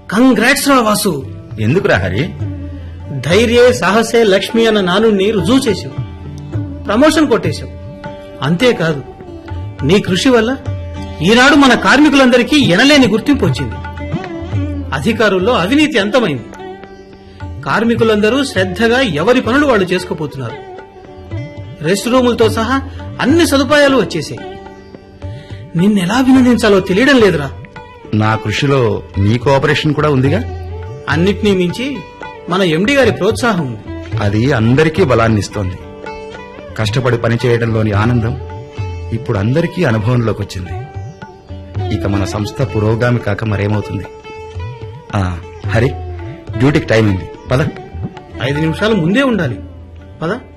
congrats రా వాసు ఎందుకురా హరి ధైర్యే సాహసే లక్ష్మి అన్న నానుణ్ణి రుజువు చేశావు ప్రమోషన్ కొట్టేశావు అంతేకాదు నీ కృషి వల్ల ఈనాడు మన కార్మికులందరికీ ఎనలేని గుర్తింపు వచ్చింది అధికారుల్లో అవినీతి అంతమైంది కార్మికులందరూ శ్రద్ధగా ఎవరి పనులు వాళ్ళు చేసుకోపోతున్నారు రెస్ట్ రూములతో సహా అన్ని సదుపాయాలు వచ్చేసాయి నిన్నెలా అభినందించాలో తెలియడం లేదురా నా కృషిలో నీ కోఆపరేషన్ కూడా ఉందిగా అన్నిటినీ మించి మన ఎండి గారి ప్రోత్సాహం ఉంది అది అందరికీ బలాన్నిస్తోంది కష్టపడి పనిచేయడంలోని ఆనందం ఇప్పుడు అందరికీ అనుభవంలోకి వచ్చింది ఇక మన సంస్థ పురోగామి కాక మరేమవుతుంది ఆ, హరి డ్యూటీకి టైం అయింది పద ఐదు నిమిషాలు ముందే ఉండాలి పదా